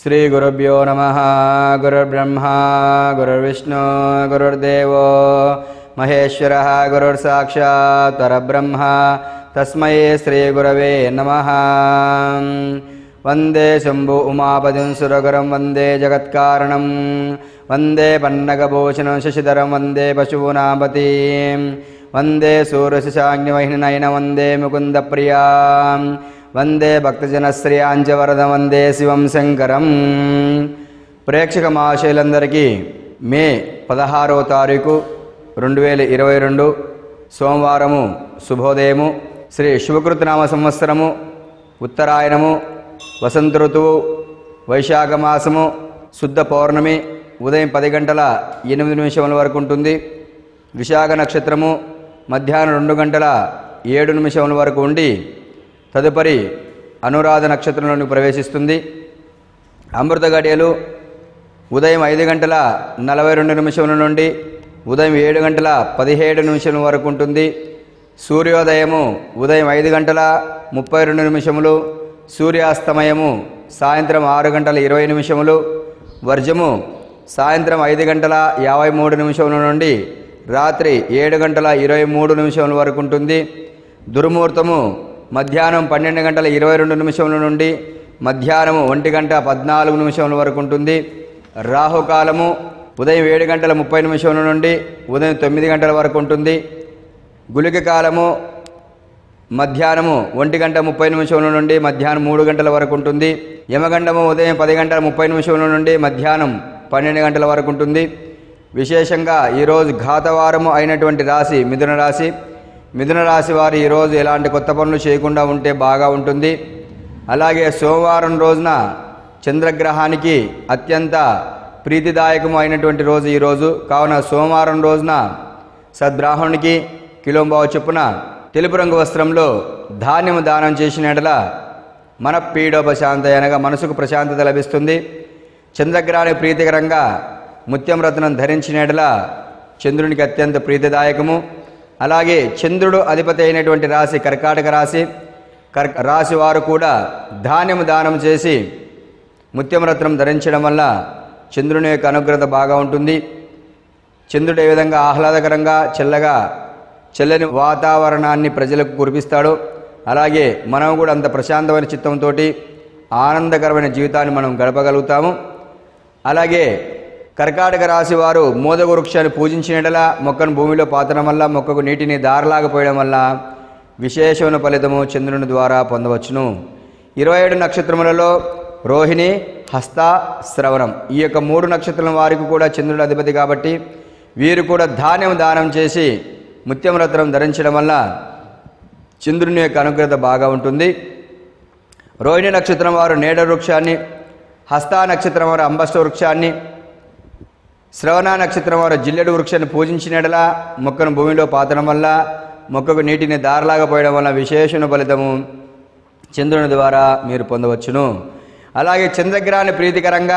శ్రీగురుభ్యో నమ గురుర్బ్రహ్మ గురుర్విష్ణు గురుర్దేవో మహేశ్వర గురుర్సాక్షాత్ పరబ్రహ్మ తస్మై శ్రీగురవే నమ వందే శంభు ఉమాపతిం సురగురం వందే జగత్కారణం వందే పన్నగభూషణం శశిధరం వందే పశూనాపతీం వందే సూర్యశశాగ్నివహినయన వందే ముకుందప్రియాం వందే భక్తజనశ్రియాంజవరదం వందే శివం శంకరం ప్రేక్షక మహాశయులందరికీ మే పదహారవ తారీఖు రెండు వేల ఇరవై రెండు సోమవారము శుభోదయము శ్రీ శివకృతనామ సంవత్సరము ఉత్తరాయణము వసంత ఋతువు వైశాఖ మాసము శుద్ధ పౌర్ణమి ఉదయం పది గంటల ఎనిమిది నిమిషముల వరకు ఉంటుంది విశాఖ నక్షత్రము మధ్యాహ్నం రెండు గంటల ఏడు నిమిషముల వరకు ఉండి తదుపరి అనురాధ నక్షత్రంలోకి ప్రవేశిస్తుంది అమృత గడియలు ఉదయం ఐదు గంటల నలభై రెండు నిమిషముల నుండి ఉదయం ఏడు గంటల పదిహేడు నిమిషముల వరకు ఉంటుంది సూర్యోదయము ఉదయం ఐదు గంటల ముప్పై రెండు నిమిషములు సూర్యాస్తమయము సాయంత్రం ఆరు గంటల ఇరవై నిమిషములు వర్జము సాయంత్రం ఐదు గంటల యాభై మూడు నిమిషముల నుండి రాత్రి ఏడు గంటల ఇరవై మూడు నిమిషముల వరకు ఉంటుంది దుర్ముహూర్తము మధ్యాహ్నం పన్నెండు గంటల ఇరవై రెండు నిమిషముల నుండి మధ్యాహ్నం ఒంటి గంట పద్నాలుగు నిమిషముల వరకు ఉంటుంది రాహుకాలము ఉదయం ఏడు గంటల ముప్పై నిమిషముల నుండి ఉదయం తొమ్మిది గంటల వరకు ఉంటుంది గుళిక కాలము మధ్యాహ్నము ఒంటి గంట ముప్పై నిమిషముల నుండి మధ్యాహ్నం మూడు గంటల వరకు ఉంటుంది యమగండము ఉదయం పది గంటల ముప్పై నిమిషముల నుండి మధ్యాహ్నం పన్నెండు గంటల వరకు ఉంటుంది విశేషంగా ఈరోజు ఘాతవారము అయినటువంటి రాశి మిథున రాశి మిథున రాశి వారు ఈరోజు ఎలాంటి కొత్త పనులు చేయకుండా ఉంటే బాగా ఉంటుంది అలాగే సోమవారం రోజున చంద్రగ్రహానికి అత్యంత ప్రీతిదాయకము అయినటువంటి రోజు ఈరోజు కావున సోమవారం రోజున సద్బ్రాహ్మణునికి కిలోంబావు చొప్పున తెలుపు రంగు వస్త్రంలో ధాన్యము దానం చేసిన ఎడల మన పీడోపశాంత అనగా మనసుకు ప్రశాంతత లభిస్తుంది చంద్రగ్రహానికి ప్రీతికరంగా ముత్యం రత్నం ధరించిన ఎడల చంద్రునికి అత్యంత ప్రీతిదాయకము అలాగే చంద్రుడు అధిపతి అయినటువంటి రాశి కర్కాటక రాశి కర్ రాశి వారు కూడా ధాన్యము దానం చేసి ముత్యం రత్నం ధరించడం వల్ల చంద్రుని యొక్క అనుగ్రత బాగా ఉంటుంది చంద్రుడు ఏ విధంగా ఆహ్లాదకరంగా చల్లగా చల్లని వాతావరణాన్ని ప్రజలకు కురిపిస్తాడు అలాగే మనం కూడా అంత ప్రశాంతమైన చిత్తంతో ఆనందకరమైన జీవితాన్ని మనం గడపగలుగుతాము అలాగే కర్కాటక రాశి వారు మోదక వృక్షాన్ని పూజించినట్లా మొక్కను భూమిలో పాతడం వల్ల మొక్కకు నీటిని దారలాగపోయడం వల్ల విశేషమైన ఫలితము చంద్రుని ద్వారా పొందవచ్చును ఇరవై ఏడు నక్షత్రములలో రోహిణి హస్త శ్రవణం ఈ యొక్క మూడు నక్షత్రం వారికి కూడా చంద్రుడు అధిపతి కాబట్టి వీరు కూడా ధాన్యం దానం చేసి ముత్యం రత్నం ధరించడం వల్ల చంద్రుని యొక్క అనుగ్రత బాగా ఉంటుంది రోహిణి నక్షత్రం వారు నేడ వృక్షాన్ని హస్త నక్షత్రం వారు అంబస్ట వృక్షాన్ని శ్రవణ నక్షత్రం వారు జిల్లెడు వృక్షాన్ని పూజించినడలా మొక్కను భూమిలో పాతడం వల్ల మొక్కకు నీటిని దారలాగా పోయడం వల్ల విశేషణ ఫలితము చంద్రుని ద్వారా మీరు పొందవచ్చును అలాగే చంద్రగ్రహాన్ని ప్రీతికరంగా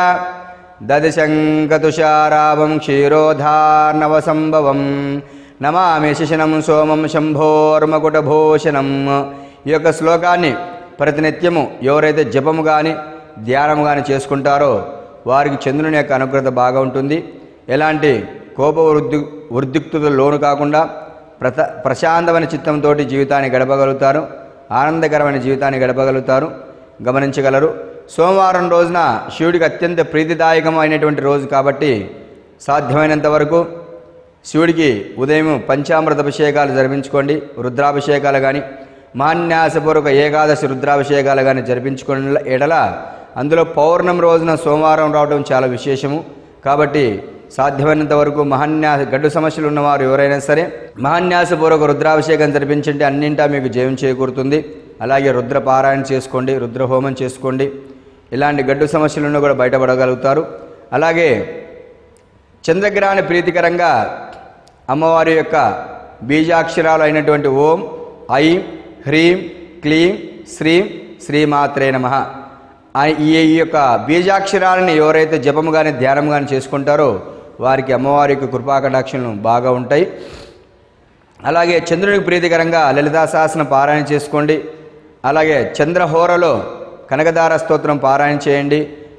దదిశంకతుషారావం క్షీరోధార్ణవ సంభవం నమామి శిశనం సోమం శంభోర్మకుటభూషణం ఈ యొక్క శ్లోకాన్ని ప్రతినిత్యము ఎవరైతే జపము కానీ ధ్యానం కానీ చేసుకుంటారో వారికి చంద్రుని యొక్క అనుగ్రత బాగా ఉంటుంది ఎలాంటి కోప వృద్ధి వృద్ధిక్తులు లోను కాకుండా ప్రత ప్రశాంతమైన చిత్తంతో జీవితాన్ని గడపగలుగుతారు ఆనందకరమైన జీవితాన్ని గడపగలుగుతారు గమనించగలరు సోమవారం రోజున శివుడికి అత్యంత ప్రీతిదాయకమైనటువంటి రోజు కాబట్టి సాధ్యమైనంత వరకు శివుడికి ఉదయం పంచామృత అభిషేకాలు జరిపించుకోండి రుద్రాభిషేకాలు కానీ మాన్యాసపూర్వక ఏకాదశి రుద్రాభిషేకాలు కానీ జరిపించుకున్న ఎడల అందులో పౌర్ణమి రోజున సోమవారం రావడం చాలా విశేషము కాబట్టి సాధ్యమైనంత వరకు మహాన్యాస గడ్డు సమస్యలు ఉన్నవారు ఎవరైనా సరే మహాన్యాసపూర్వక రుద్రాభిషేకం జరిపించండి అన్నింటా మీకు జయం చేకూరుతుంది అలాగే రుద్ర పారాయణ చేసుకోండి రుద్ర హోమం చేసుకోండి ఇలాంటి గడ్డు సమస్యల నుండి కూడా బయటపడగలుగుతారు అలాగే చంద్రగ్రహాన్ని ప్రీతికరంగా అమ్మవారి యొక్క బీజాక్షరాలు అయినటువంటి ఓం ఐం హ్రీం క్లీం శ్రీం శ్రీమాత్రే నమ ఈ ఈ యొక్క బీజాక్షరాలని ఎవరైతే జపము కానీ ధ్యానం కానీ చేసుకుంటారో వారికి అమ్మవారి యొక్క కృపాకటాక్షలు బాగా ఉంటాయి అలాగే చంద్రునికి ప్రీతికరంగా లలితా శాసన పారాయణ చేసుకోండి అలాగే చంద్రహోరలో కనకదార స్తోత్రం పారాయణ చేయండి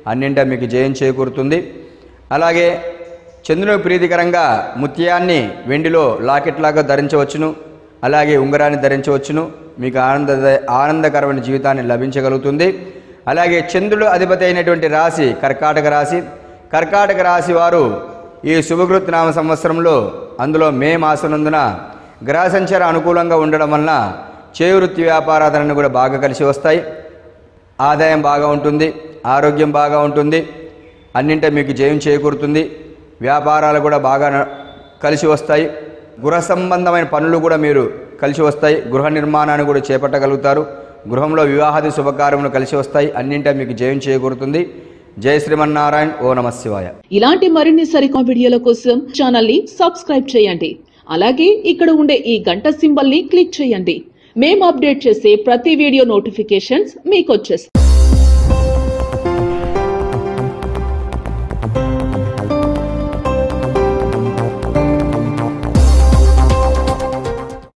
అన్నింటా మీకు జయం చేకూరుతుంది అలాగే చంద్రుని ప్రీతికరంగా ముత్యాన్ని వెండిలో లాకెట్ లాగా ధరించవచ్చును అలాగే ఉంగరాన్ని ధరించవచ్చును మీకు ఆనంద ఆనందకరమైన జీవితాన్ని లభించగలుగుతుంది అలాగే చంద్రుడు అధిపతి అయినటువంటి రాశి కర్కాటక రాశి కర్కాటక రాశి వారు ఈ శుభకృత్ నామ సంవత్సరంలో అందులో మే మాసనందున గ్రహ సంచార అనుకూలంగా ఉండడం వలన చేవృత్తి వ్యాపారాధనలు కూడా బాగా కలిసి వస్తాయి ఆదాయం బాగా ఉంటుంది ఆరోగ్యం బాగా ఉంటుంది అన్నింట మీకు జయం చేకూరుతుంది వ్యాపారాలు కూడా బాగా న- కలిసి వస్తాయి గృహ సంబంధమైన పనులు కూడా మీరు కలిసి వస్తాయి గృహ నిర్మాణాన్ని కూడా చేపట్టగలుగుతారు గృహంలో వివాహాది శుభకార్యములు కలిసి వస్తాయి అన్నింట మీకు జయం చేకూరుతుంది జయ శ్రీమన్నారాయణ ఓ నమ శివాయ ఇలాంటి మరిన్ని సరికొత్త వీడియోల కోసం ఛానల్ ని సబ్స్క్రైబ్ చేయండి అలాగే ఇక్కడ ఉండే ఈ గంట సింబల్ ని క్లిక్ చేయండి మేము అప్డేట్ చేసే ప్రతి వీడియో నోటిఫికేషన్స్ మీకు వచ్చేస్తాయి